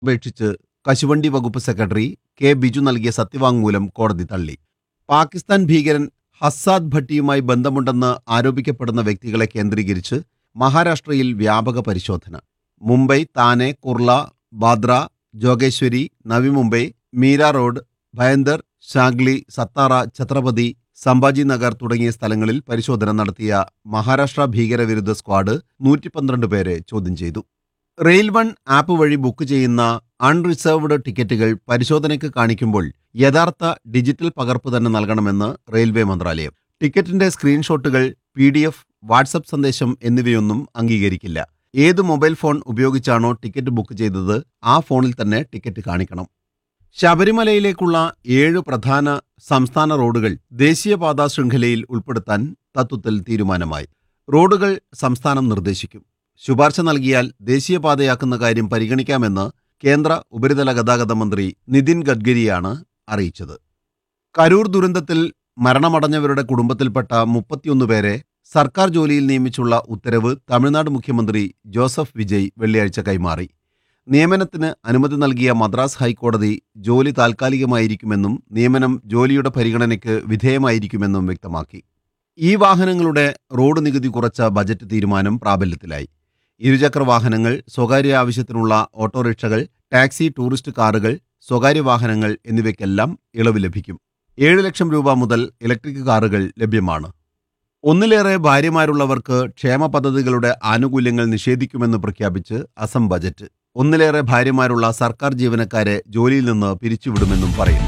അപേക്ഷിച്ച് കശുവണ്ടി വകുപ്പ് സെക്രട്ടറി കെ ബിജു നൽകിയ സത്യവാങ്മൂലം കോടതി തള്ളി പാകിസ്ഥാൻ ഭീകരൻ ഹസ്സാദ് ഭട്ടിയുമായി ബന്ധമുണ്ടെന്ന് ആരോപിക്കപ്പെടുന്ന വ്യക്തികളെ കേന്ദ്രീകരിച്ച് മഹാരാഷ്ട്രയിൽ വ്യാപക പരിശോധന മുംബൈ താനെ കുർള ബാദ്ര ജോഗേശ്വരി നവി മുംബൈ മീര റോഡ് ഭയന്ദർ ഷാഗ്ലി സത്താറ ഛത്രപതി സംഭാജി നഗർ തുടങ്ങിയ സ്ഥലങ്ങളിൽ പരിശോധന നടത്തിയ മഹാരാഷ്ട്ര ഭീകരവിരുദ്ധ സ്ക്വാഡ് നൂറ്റി പന്ത്രണ്ട് പേരെ ചോദ്യം ചെയ്തു റെയിൽ വൺ ആപ്പ് വഴി ബുക്ക് ചെയ്യുന്ന അൺറിസർവ്ഡ് ടിക്കറ്റുകൾ പരിശോധനയ്ക്ക് കാണിക്കുമ്പോൾ യഥാർത്ഥ ഡിജിറ്റൽ പകർപ്പ് തന്നെ നൽകണമെന്ന് റെയിൽവേ മന്ത്രാലയം ടിക്കറ്റിന്റെ സ്ക്രീൻഷോട്ടുകൾ പി ഡി എഫ് വാട്സപ്പ് സന്ദേശം എന്നിവയൊന്നും അംഗീകരിക്കില്ല ഏത് മൊബൈൽ ഫോൺ ഉപയോഗിച്ചാണോ ടിക്കറ്റ് ബുക്ക് ചെയ്തത് ആ ഫോണിൽ തന്നെ ടിക്കറ്റ് കാണിക്കണം ശബരിമലയിലേക്കുള്ള ഏഴ് പ്രധാന സംസ്ഥാന റോഡുകൾ ദേശീയപാതാ ശൃംഖലയിൽ ഉൾപ്പെടുത്താൻ തത്വത്തിൽ തീരുമാനമായി റോഡുകൾ സംസ്ഥാനം നിർദ്ദേശിക്കും ശുപാർശ നൽകിയാൽ ദേശീയപാതയാക്കുന്ന കാര്യം പരിഗണിക്കാമെന്ന് കേന്ദ്ര ഉപരിതല ഗതാഗത മന്ത്രി നിതിൻ ഗഡ്കരിയാണ് അറിയിച്ചത് കരൂർ ദുരന്തത്തിൽ മരണമടഞ്ഞവരുടെ കുടുംബത്തിൽപ്പെട്ട മുപ്പത്തിയൊന്ന് പേരെ സർക്കാർ ജോലിയിൽ നിയമിച്ചുള്ള ഉത്തരവ് തമിഴ്നാട് മുഖ്യമന്ത്രി ജോസഫ് വിജയ് വെള്ളിയാഴ്ച കൈമാറി നിയമനത്തിന് അനുമതി നൽകിയ മദ്രാസ് ഹൈക്കോടതി ജോലി താൽക്കാലികമായിരിക്കുമെന്നും നിയമനം ജോലിയുടെ പരിഗണനയ്ക്ക് വിധേയമായിരിക്കുമെന്നും വ്യക്തമാക്കി ഈ വാഹനങ്ങളുടെ റോഡ് നികുതി കുറച്ച ബജറ്റ് തീരുമാനം പ്രാബല്യത്തിലായി ഇരുചക്ര വാഹനങ്ങൾ സ്വകാര്യ ആവശ്യത്തിനുള്ള ഓട്ടോറിക്ഷകൾ ടാക്സി ടൂറിസ്റ്റ് കാറുകൾ സ്വകാര്യ വാഹനങ്ങൾ എന്നിവയ്ക്കെല്ലാം ഇളവ് ലഭിക്കും ഏഴ് ലക്ഷം രൂപ മുതൽ ഇലക്ട്രിക് കാറുകൾ ലഭ്യമാണ് ഒന്നിലേറെ ഭാര്യമാരുള്ളവർക്ക് ക്ഷേമ പദ്ധതികളുടെ ആനുകൂല്യങ്ങൾ നിഷേധിക്കുമെന്ന് പ്രഖ്യാപിച്ച് അസം ബജറ്റ് ഒന്നിലേറെ ഭാര്യമാരുള്ള സർക്കാർ ജീവനക്കാരെ ജോലിയിൽ നിന്ന് പിരിച്ചുവിടുമെന്നും പറയുന്നു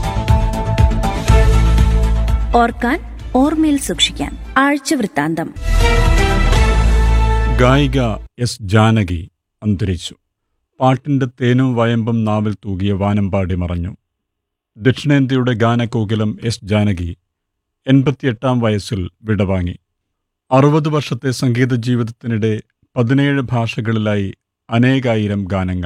ഓർക്കാൻ ഓർമ്മയിൽ സൂക്ഷിക്കാൻ ആഴ്ച വൃത്താന്തം ഗായിക എസ് ജാനകി അന്തരിച്ചു പാട്ടിന്റെ തേനും വയമ്പും നാവിൽ തൂകിയ വാനമ്പാടി മറഞ്ഞു ദക്ഷിണേന്ത്യയുടെ ഗാനകോകിലം എസ് ജാനകി എൺപത്തിയെട്ടാം വയസ്സിൽ വിടവാങ്ങി അറുപത് വർഷത്തെ സംഗീത ജീവിതത്തിനിടെ പതിനേഴ് ഭാഷകളിലായി അനേകായിരം ഗാനങ്ങൾ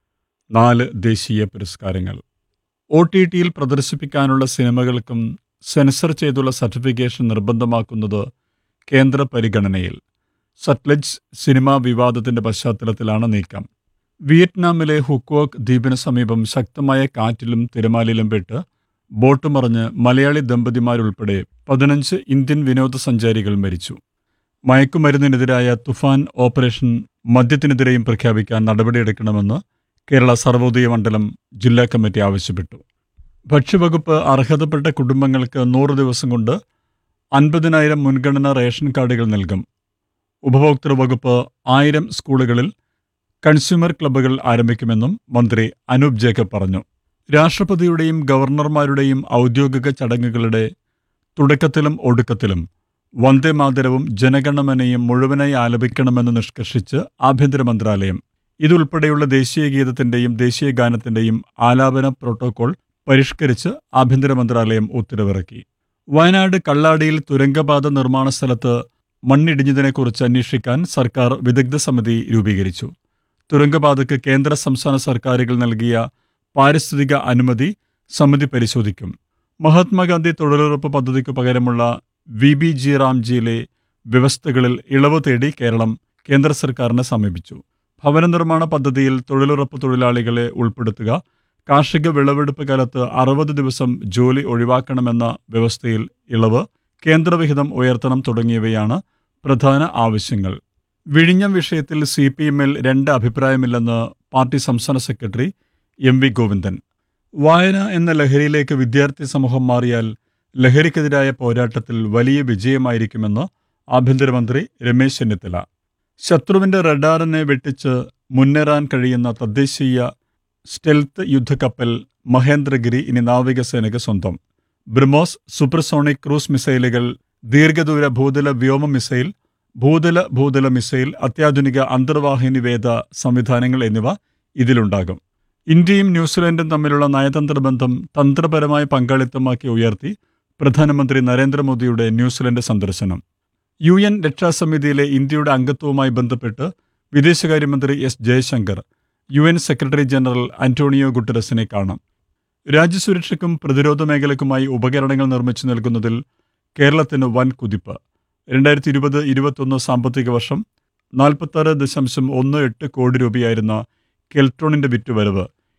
നാല് ദേശീയ പുരസ്കാരങ്ങൾ ഒ ടി ടിയിൽ പ്രദർശിപ്പിക്കാനുള്ള സിനിമകൾക്കും സെൻസർ ചെയ്തുള്ള സർട്ടിഫിക്കേഷൻ നിർബന്ധമാക്കുന്നത് കേന്ദ്ര പരിഗണനയിൽ സത്ലജ് സിനിമാ വിവാദത്തിന്റെ പശ്ചാത്തലത്തിലാണ് നീക്കം വിയറ്റ്നാമിലെ ഹുക്കോക്ക് ദ്വീപിന് സമീപം ശക്തമായ കാറ്റിലും തിരമാലയിലും പെട്ട് ബോട്ട് മറിഞ്ഞ് മലയാളി ദമ്പതിമാരുൾപ്പെടെ പതിനഞ്ച് ഇന്ത്യൻ വിനോദസഞ്ചാരികൾ മരിച്ചു മയക്കുമരുന്നിനെതിരായ തുഫാൻ ഓപ്പറേഷൻ മദ്യത്തിനെതിരെയും പ്രഖ്യാപിക്കാൻ നടപടിയെടുക്കണമെന്ന് കേരള സർവോദയ മണ്ഡലം ജില്ലാ കമ്മിറ്റി ആവശ്യപ്പെട്ടു ഭക്ഷ്യവകുപ്പ് അർഹതപ്പെട്ട കുടുംബങ്ങൾക്ക് നൂറ് ദിവസം കൊണ്ട് അൻപതിനായിരം മുൻഗണനാ റേഷൻ കാർഡുകൾ നൽകും ഉപഭോക്തൃ വകുപ്പ് ആയിരം സ്കൂളുകളിൽ കൺസ്യൂമർ ക്ലബ്ബുകൾ ആരംഭിക്കുമെന്നും മന്ത്രി അനൂപ് ജേക്കബ് പറഞ്ഞു രാഷ്ട്രപതിയുടെയും ഗവർണർമാരുടെയും ഔദ്യോഗിക ചടങ്ങുകളുടെ തുടക്കത്തിലും ഒടുക്കത്തിലും വന്ദേമാതരവും ജനഗണമനയും മുഴുവനായി ആലപിക്കണമെന്ന് നിഷ്കർഷിച്ച് ആഭ്യന്തര മന്ത്രാലയം ഇതുൾപ്പെടെയുള്ള ദേശീയ ഗീതത്തിന്റെയും ദേശീയ ഗാനത്തിന്റെയും ആലാപന പ്രോട്ടോകോൾ പരിഷ്കരിച്ച് ആഭ്യന്തര മന്ത്രാലയം ഉത്തരവിറക്കി വയനാട് കള്ളാടിയിൽ തുരങ്കപാത നിർമ്മാണ സ്ഥലത്ത് മണ്ണിടിഞ്ഞതിനെക്കുറിച്ച് അന്വേഷിക്കാൻ സർക്കാർ വിദഗ്ധ സമിതി രൂപീകരിച്ചു തുരങ്കപാതയ്ക്ക് കേന്ദ്ര സംസ്ഥാന സർക്കാരുകൾ നൽകിയ പാരിസ്ഥിതിക അനുമതി സമിതി പരിശോധിക്കും മഹാത്മാഗാന്ധി തൊഴിലുറപ്പ് പദ്ധതിക്ക് പകരമുള്ള വി ബി ജി റാംജിയിലെ വ്യവസ്ഥകളിൽ ഇളവ് തേടി കേരളം കേന്ദ്ര സർക്കാരിനെ സമീപിച്ചു ഭവന നിർമ്മാണ പദ്ധതിയിൽ തൊഴിലുറപ്പ് തൊഴിലാളികളെ ഉൾപ്പെടുത്തുക കാർഷിക വിളവെടുപ്പ് കാലത്ത് അറുപത് ദിവസം ജോലി ഒഴിവാക്കണമെന്ന വ്യവസ്ഥയിൽ ഇളവ് കേന്ദ്രവിഹിതം ഉയർത്തണം തുടങ്ങിയവയാണ് പ്രധാന ആവശ്യങ്ങൾ വിഴിഞ്ഞം വിഷയത്തിൽ സി പി എമ്മിൽ രണ്ട് അഭിപ്രായമില്ലെന്ന് പാർട്ടി സംസ്ഥാന സെക്രട്ടറി എം വി ഗോവിന്ദൻ വായന എന്ന ലഹരിയിലേക്ക് വിദ്യാർത്ഥി സമൂഹം മാറിയാൽ ലഹരിക്കെതിരായ പോരാട്ടത്തിൽ വലിയ വിജയമായിരിക്കുമെന്ന് ആഭ്യന്തരമന്ത്രി രമേശ് ചെന്നിത്തല ശത്രുവിന്റെ റഡാറിനെ വെട്ടിച്ച് മുന്നേറാൻ കഴിയുന്ന തദ്ദേശീയ സ്റ്റെൽത്ത് യുദ്ധക്കപ്പൽ മഹേന്ദ്രഗിരി ഇനി നാവികസേനയ്ക്ക് സ്വന്തം ബ്രഹ്മോസ് സൂപ്പർസോണിക് ക്രൂസ് മിസൈലുകൾ ദീർഘദൂര ഭൂതല വ്യോമ മിസൈൽ ഭൂതല ഭൂതല മിസൈൽ അത്യാധുനിക അന്തർവാഹിനി വേദ സംവിധാനങ്ങൾ എന്നിവ ഇതിലുണ്ടാകും ഇന്ത്യയും ന്യൂസിലൻഡും തമ്മിലുള്ള നയതന്ത്ര ബന്ധം തന്ത്രപരമായ പങ്കാളിത്തമാക്കി ഉയർത്തി പ്രധാനമന്ത്രി നരേന്ദ്രമോദിയുടെ ന്യൂസിലൻഡ് സന്ദർശനം യു എൻ രക്ഷാസമിതിയിലെ ഇന്ത്യയുടെ അംഗത്വവുമായി ബന്ധപ്പെട്ട് വിദേശകാര്യമന്ത്രി S Jaishankar U N secretary general Antonio ഗുട്ടറസിനെ കാണും രാജ്യസുരക്ഷയ്ക്കും പ്രതിരോധ മേഖലയ്ക്കുമായി ഉപകരണങ്ങൾ നിർമ്മിച്ചു നൽകുന്നതിൽ കേരളത്തിന് വൻ കുതിപ്പ് രണ്ടായിരത്തി ഇരുപത് ഇരുപത്തൊന്ന് സാമ്പത്തിക വർഷം നാൽപ്പത്താറ് ദശാംശം ഒന്ന് എട്ട് കോടി രൂപയായിരുന്ന കെൽട്രോണിന്റെ വിറ്റുവരവ്